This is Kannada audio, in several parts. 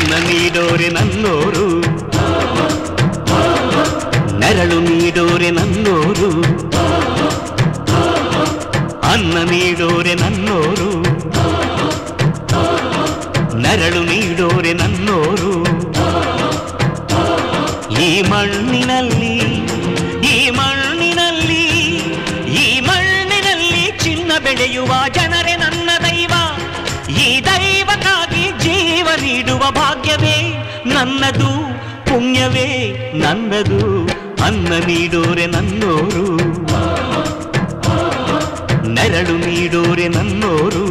ಅನ್ನ ನೀಡೋರೆ ನನ್ನೋರು ನೆರಳು ನೀಡೋರೆ ನನ್ನೋರು ಅನ್ನ ನೀಡೋರೆ ನನ್ನೋರು ನೆರಳು ನೀಡೋರೆ ನನ್ನೋರು ಈ ಮಣ್ಣಿನಲ್ಲಿ ಈ ಮಣ್ಣಿನಲ್ಲಿ ಈ ಮಣ್ಣಿನಲ್ಲಿ ಚಿನ್ನ ಬೆಳೆಯುವ ಜನರೇ ನನ್ನ ದೈವ ಈ ದೈವಕ್ಕಾಗಿ ಜೀವ ನೀಡುವ ಭಾಗ್ಯವೇ ನನ್ನದು ಪುಣ್ಯವೇ ನನ್ನದು ಅನ್ನ ನೀಡೋರೆ ನನ್ನೋರು ನೆರಳು ನೀಡೋರೆ ನನ್ನೋರು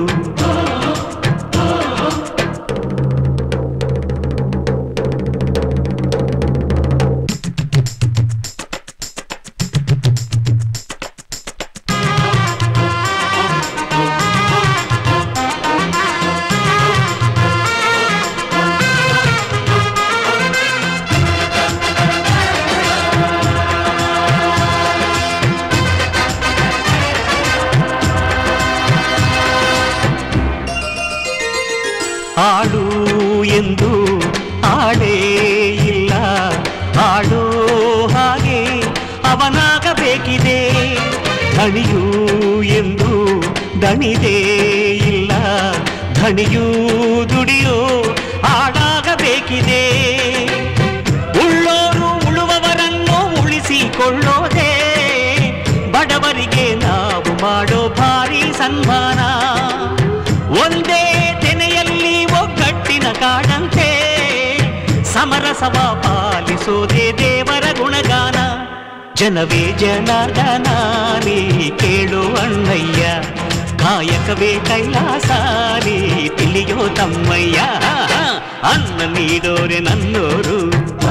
ಆಡು ಎಂದು ಆಡೇ ಇಲ್ಲ ಆಡೋ ಹಾಗೆ ಅವನಾಗಬೇಕಿದೆ ಧಣಿಯು ಎಂದು ದಣಿದೇ ಇಲ್ಲ ಧಣಿಯೂ ದುಡಿಯೋ ಆಡಾಗಬೇಕಿದೆ ಉಳ್ಳೋರು ಉಳುವವರನ್ನು ಉಳಿಸಿಕೊಳ್ಳೋದೇ ಬಡವರಿಗೆ ನಾವು ಮಾಡೋ ಭಾರಿ ಸನ್ಮಾನ ಒಂದೇ ತೆನೆಯಲ್ಲಿ ಒಗ್ಗಟ್ಟಿನ ಕಾಡಂತೆ ಸಮರಸವ ಪಾಲಿಸೋದೇ ದೇವರ ಗುಣಗಾನ ಜನವೇ ಜನಾರ್ದನ ನೀ ಕೇಳು ಅಣ್ಣಯ್ಯ ಕಾಯಕವೇ ಕೈಲಾಸ ನೀ ತಿಳಿಯೋ ತಮ್ಮಯ್ಯ ಅನ್ನ ನೀಡೋರೆ ನನ್ನೋರು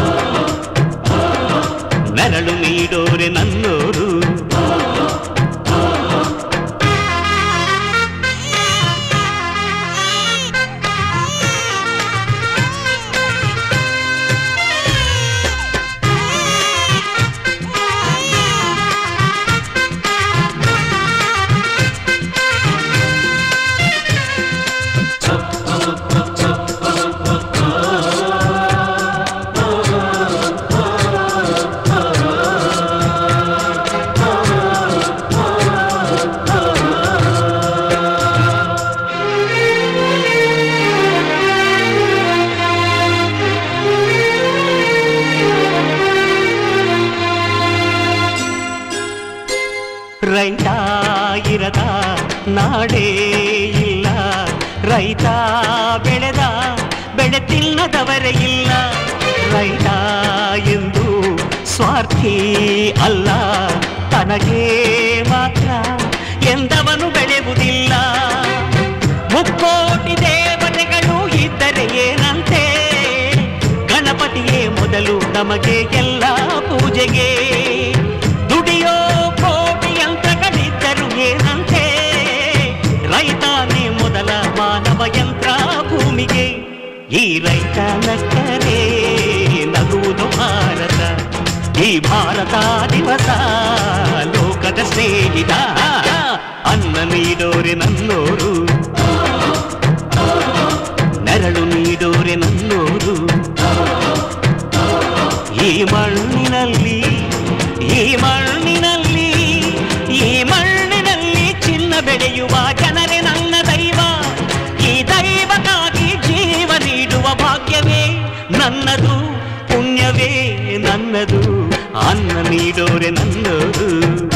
ನೆರಳು ನೀಡೋರೆ ನನ್ನೋರು ರೈತ ಇರದ ನಾಡೇ ಇಲ್ಲ ರೈತ ಬೆಳೆದ ಬೆಳೆ ತಿನ್ನದವರೇ ಇಲ್ಲ ರೈತ ಎಂದು ಸ್ವಾರ್ಥಿ ಅಲ್ಲ ತನಗೆ ಮಾತ್ರ ಎಂದವನು ಬೆಳೆಯುವುದಿಲ್ಲ ಮುಕ್ಕೋಟಿ ದೇವತೆಗಳು ಇದ್ದರೆ ಏನಂತೆ ಗಣಪತಿಯೇ ಮೊದಲು ನಮಗೆ ಎಲ್ಲ ಪೂಜೆಗೆ ದುಡಿಯೋ ಕೋಟಿ ಯಂತ್ರಗಳಿದ್ದರು ಏನಂತೆ ರೈತಾನೇ ಮೊದಲ ಮಾನವ ಯಂತ್ರ ಭೂಮಿಗೆ ಈ ರೈತ ನಕ್ಕರೆ ನಗುವುದು ಭಾರತ ಈ ಭಾರತ ದಿವಸ ಲೋಕದ ಸ್ನೇಹಿತ ಅನ್ನ ನೀಡೋರೆ ನನ್ನೋರು ನೆರಳು ನೀಡೋರೆ ನನ್ನೋರು ಈ ಮಣ್ಣಿನಲ್ಲಿ ಈ ಮಣ್ಣಿನಲ್ಲಿ ಈ ಮಣ್ಣಿನಲ್ಲಿ ಚಿನ್ನ ಬೆಳೆಯುವ ಜನರೇ ನನ್ನ ದೈವ ಈ ದೈವಕ್ಕಾಗಿ ಜೀವ ನೀಡುವ ಭಾಗ್ಯವೇ ನನ್ನದು ಪುಣ್ಯವೇ ನನ್ನದು ಅನ್ನ ನೀಡೋರೆ ನನ್ನದು